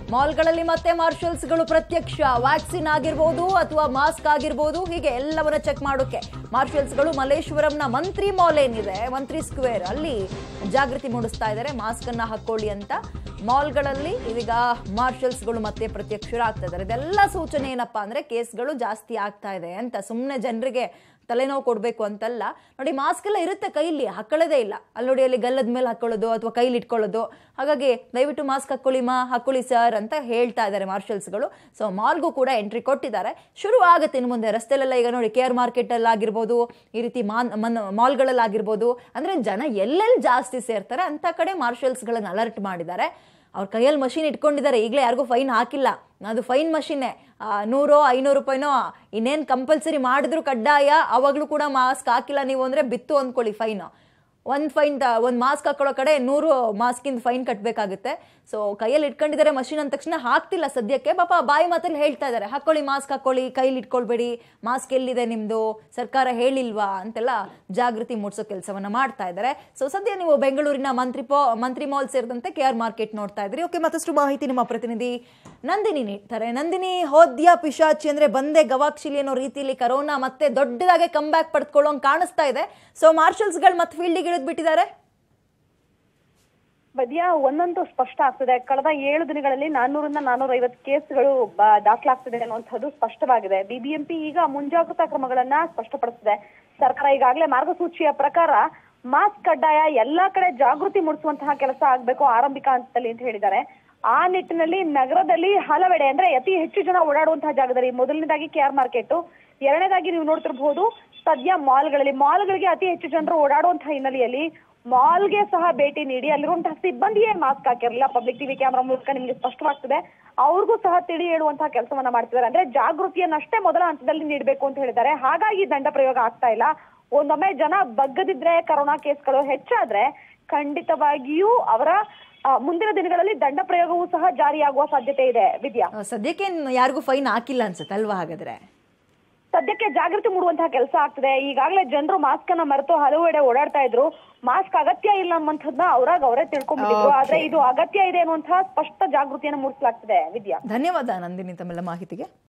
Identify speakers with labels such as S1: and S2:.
S1: ಮಾಲ್ಗಳಲ್ಲಿ ಮತ್ತೆ ಮಾರ್ಷಲ್ಸ್ಗಳು ಪ್ರತ್ಯಕ್ಷ ವ್ಯಾಕ್ಸಿನ್ ಆಗಿರ್ಬೋದು ಅಥವಾ ಮಾಸ್ಕ್ ಆಗಿರ್ಬೋದು ಹೀಗೆ ಎಲ್ಲವನ್ನ ಚೆಕ್ ಮಾಡೋಕೆ ಮಾರ್ಷಲ್ಸ್ಗಳು ಮಲ್ಲೇಶ್ವರಂನ ಮಂತ್ರಿ ಮಾಲ್ ಏನಿದೆ ಮಂತ್ರಿ ಸ್ಕ್ವೇರ್ ಅಲ್ಲಿ ಜಾಗೃತಿ ಮೂಡಿಸ್ತಾ ಇದ್ದಾರೆ ಮಾಸ್ಕ್ ಅನ್ನ ಹಾಕೊಳ್ಳಿ ಅಂತ ಮಾಲ್ಗಳಲ್ಲಿ ಇದೀಗ ಮಾರ್ಷಲ್ಸ್ಗಳು ಮತ್ತೆ ಪ್ರತ್ಯಕ್ಷರಾಗ್ತಾ ಇದ್ದಾರೆ ಇದೆಲ್ಲ ಸೂಚನೆ ಏನಪ್ಪಾ ಅಂದ್ರೆ ಕೇಸ್ಗಳು ಜಾಸ್ತಿ ಆಗ್ತಾ ಇದೆ ಅಂತ ಸುಮ್ಮನೆ ಜನರಿಗೆ ತಲೆನೋವು ಕೊಡಬೇಕು ಅಂತಲ್ಲ ನೋಡಿ ಮಾಸ್ಕ್ ಎಲ್ಲ ಇರುತ್ತೆ ಕೈಲಿ ಹಾಕೊಳ್ಳೋದೇ ಇಲ್ಲ ಅಲ್ಲಿ ನೋಡಿ ಅಲ್ಲಿ ಗಲ್ಲದ ಮೇಲೆ ಹಾಕೊಳ್ಳೋದು ಅಥವಾ ಕೈಲಿ ಇಟ್ಕೊಳ್ಳೋದು ಹಾಗಾಗಿ ದಯವಿಟ್ಟು ಮಾಸ್ಕ್ ಹಾಕೊಳ್ಳಿ ಮಾ ಹಾಕೊಳ್ಳಿ ಸರ್ ಅಂತ ಹೇಳ್ತಾ ಇದ್ದಾರೆ ಮಾರ್ಷಲ್ಸ್ಗಳು ಸೊ ಮಾಲ್ಗೂ ಕೂಡ ಎಂಟ್ರಿ ಕೊಟ್ಟಿದ್ದಾರೆ ಶುರು ಆಗುತ್ತೆ ಇನ್ನು ಮುಂದೆ ರಸ್ತೆಲೆಲ್ಲ ಈಗ ನೋಡಿ ಕೆ ಆರ್ ಮಾರ್ಕೆಟಲ್ಲಿ ಆಗಿರ್ಬೋದು ಈ ರೀತಿ ಮಾನ್ ಮನ್ ಮಾಲ್ಗಳಲ್ಲಿ ಆಗಿರ್ಬೋದು ಅಂದರೆ ಜನ ಎಲ್ಲೆಲ್ಲಿ ಜಾಸ್ತಿ ಸೇರ್ತಾರೆ ಅಂಥ ಕಡೆ ಮಾರ್ಷಲ್ಸ್ಗಳನ್ನ ಅಲರ್ಟ್ ಮಾಡಿದ್ದಾರೆ ಅವ್ರ ಕೈಯಲ್ಲಿ ಮಷಿನ್ ಇಟ್ಕೊಂಡಿದ್ದಾರೆ ಈಗಲೇ ಯಾರಿಗೂ ಫೈನ್ ಹಾಕಿಲ್ಲ ಅದು ಫೈನ್ ಮಷಿನ್ನೇ ನೂರೋ ಐನೂರು ರೂಪಾಯಿನೋ ಇನ್ನೇನು ಕಂಪಲ್ಸರಿ ಮಾಡಿದ್ರು ಕಡ್ಡಾಯ ಅವಾಗಲೂ ಕೂಡ ಮಾಸ್ಕ್ ಹಾಕಿಲ್ಲ ನೀವು ಅಂದರೆ ಬಿತ್ತು ಅಂದ್ಕೊಳ್ಳಿ ಫೈನು ಒಂದು ಫೈನ್ ಒಂದು ಮಾಸ್ಕ್ ಹಾಕೊಳ್ಳೋ ಕಡೆ ನೂರು ಮಾಸ್ಕಿಂದ ಫೈನ್ ಕಟ್ಟಬೇಕಾಗುತ್ತೆ ಸೊ ಕೈಯಲ್ಲಿ ಇಟ್ಕೊಂಡಿದ್ದಾರೆ ಮಷಿನ್ ಅಂದ ತಕ್ಷಣ ಹಾಕ್ತಿಲ್ಲ ಸದ್ಯಕ್ಕೆ ಪಾಪ ಬಾಯಿ ಮಾತಲ್ಲಿ ಹೇಳ್ತಾ ಇದ್ದಾರೆ ಹಾಕೊಳ್ಳಿ ಮಾಸ್ಕ್ ಹಾಕೊಳ್ಳಿ ಕೈಲಿ ಇಟ್ಕೊಳ್ಬೇಡಿ ಮಾಸ್ಕ್ ಎಲ್ಲಿದೆ ನಿಮ್ಮದು ಸರ್ಕಾರ ಹೇಳಿಲ್ವಾ ಅಂತೆಲ್ಲ ಜಾಗೃತಿ ಮೂಡಿಸೋ ಕೆಲಸವನ್ನ ಮಾಡ್ತಾ ಇದ್ದಾರೆ ಸೊ ಸದ್ಯ ನೀವು ಬೆಂಗಳೂರಿನ ಮಂತ್ರಿ ಪೋ ಮಂತ್ರಿ ಮಾಲ್ ಸೇರಿದಂತೆ ಕೆ ಆರ್ ಮಾರ್ಕೆಟ್ ನೋಡ್ತಾ ಇದ್ರಿ ಓಕೆ ಮತ್ತಷ್ಟು ಮಾಹಿತಿ ನಿಮ್ಮ ಪ್ರತಿನಿಧಿ ನಂದಿನಿ ನೀಡ್ತಾರೆ ನಂದಿನಿ ಹೋದ್ಯ ಪಿಶಾಚಿ ಅಂದ್ರೆ ಬಂದೆ ಗವಾಕ್ಷಿಲಿ ಅನ್ನೋ ರೀತಿಯಲ್ಲಿ ಕರೋನಾ ಮತ್ತೆ ದೊಡ್ಡದಾಗೆ ಕಮ್ ಬ್ಯಾಕ್ ಪಡೆದುಕೊಳ್ಳೋಂಗ್ ಕಾಣಿಸ್ತಾ ಇದೆ ಸೊ ಮಾರ್ಷಲ್ಸ್ಗಳು ಮತ್ತೆ ಫೀಲ್ಡಿಗೆ ಇಳಿದು ಬಿಟ್ಟಿದ್ದಾರೆ
S2: ಬದಿಯ ಒಂದಂತೂ ಸ್ಪಷ್ಟ ಆಗ್ತದೆ ಕಳೆದ ಏಳು ದಿನಗಳಲ್ಲಿ ನಾನ್ನೂರಿಂದ ನಾನ್ನೂರ ಐವತ್ತು ಕೇಸ್ಗಳು ಬ- ದಾಖಲಾಗ್ತಿದೆ ಅನ್ನುವಂಥದ್ದು ಸ್ಪಷ್ಟವಾಗಿದೆ ಬಿಬಿಎಂಪಿ ಈಗ ಮುಂಜಾಗ್ರತಾ ಕ್ರಮಗಳನ್ನ ಸ್ಪಷ್ಟಪಡಿಸಿದೆ ಸರ್ಕಾರ ಈಗಾಗಲೇ ಮಾರ್ಗಸೂಚಿಯ ಪ್ರಕಾರ ಮಾಸ್ಕ್ ಕಡ್ಡಾಯ ಎಲ್ಲಾ ಕಡೆ ಜಾಗೃತಿ ಮೂಡಿಸುವಂತಹ ಕೆಲಸ ಆಗ್ಬೇಕು ಆರಂಭಿಕ ಹಂತದಲ್ಲಿ ಅಂತ ಹೇಳಿದ್ದಾರೆ ಆ ನಿಟ್ಟಿನಲ್ಲಿ ನಗರದಲ್ಲಿ ಹಲವೆಡೆ ಅಂದ್ರೆ ಅತಿ ಹೆಚ್ಚು ಜನ ಓಡಾಡುವಂತಹ ಜಾಗದಲ್ಲಿ ಮೊದಲನೇದಾಗಿ ಕೆ ಆರ್ ಮಾರ್ಕೆಟ್ ಎರಡನೇದಾಗಿ ನೀವು ನೋಡ್ತಿರ್ಬಹುದು ಸದ್ಯ ಮಾಲ್ಗಳಲ್ಲಿ ಮಾಲ್ಗಳಿಗೆ ಅತಿ ಹೆಚ್ಚು ಜನರು ಓಡಾಡುವಂತಹ ಹಿನ್ನೆಲೆಯಲ್ಲಿ ಮಾಲ್ಗೆ ಸಹ ಭೇಟಿ ನೀಡಿ ಅಲ್ಲಿರುವಂತಹ ಸಿಬ್ಬಂದಿಯೇ ಮಾಸ್ಕ್ ಹಾಕಿರಲಿಲ್ಲ ಪಬ್ಲಿಕ್ ಟಿವಿ ಕ್ಯಾಮ್ರಾ ಮೂಲಕ ನಿಮಗೆ ಸ್ಪಷ್ಟವಾಗ್ತದೆ ಅವ್ರಿಗೂ ಸಹ ತಿಳಿ ಹೇಳುವಂತಹ ಕೆಲಸವನ್ನ ಮಾಡ್ತಿದ್ದಾರೆ ಅಂದ್ರೆ ಜಾಗೃತಿಯನ್ನಷ್ಟೇ ಮೊದಲ ಹಂತದಲ್ಲಿ ನೀಡಬೇಕು ಅಂತ ಹೇಳಿದ್ದಾರೆ ಹಾಗಾಗಿ ದಂಡ ಪ್ರಯೋಗ ಆಗ್ತಾ ಇಲ್ಲ ಒಂದೊಮ್ಮೆ ಜನ ಬಗ್ಗದಿದ್ರೆ ಕರೋನಾ ಕೇಸ್ಗಳು ಹೆಚ್ಚಾದ್ರೆ ಖಂಡಿತವಾಗಿಯೂ ಅವರ ಆ, ಮುಂದಿನ ದಿನಗಳಲ್ಲಿ ದಂಡ ಪ್ರಯೋಗವೂ ಸಹ ಜಾರಿಯಾಗುವ ಸಾಧ್ಯತೆ ಇದೆ ವಿದ್ಯಾ
S1: ಆ, ಸದ್ಯಕ್ಕೆ ಇನ್ನು ಯಾರಿಗೂ ಫೈನ್ ಹಾಕಿಲ್ಲ ಅನ್ಸುತ್ತೆ ಅಲ್ವಾ ಹಾಗಾದ್ರೆ
S2: ಸದ್ಯಕ್ಕೆ ಜಾಗೃತಿ ಮೂಡುವಂತಹ ಕೆಲಸ ಆಗ್ತದೆ ಈಗಾಗಲೇ ಜನರು ಮಾಸ್ಕ್ ಅನ್ನ ಮರೆತು ಹಲವೆಡೆ ಓಡಾಡ್ತಾ ಇದ್ರು ಮಾಸ್ಕ್ ಅಗತ್ಯ ಇಲ್ಲ ಅನ್ನುವಂಥದ್ದನ್ನ ಅವ್ರಾಗ ಅವರೇ ತಿಳ್ಕೊಂಡ್ಬಿಟ್ಟಿದ್ರು
S1: Okay.
S2: ಆದ್ರೆ ಇದು ಅಗತ್ಯ ಇದೆ ಅನ್ನುವಂತಹ ಸ್ಪಷ್ಟ ಜಾಗೃತಿಯನ್ನು ಮೂಡಿಸಲಾಗ್ತದೆ ವಿದ್ಯಾ
S1: ಧನ್ಯವಾದ ನಂದಿನಿ ತಮ್ಮೆಲ್ಲ ಮಾಹಿತಿಗೆ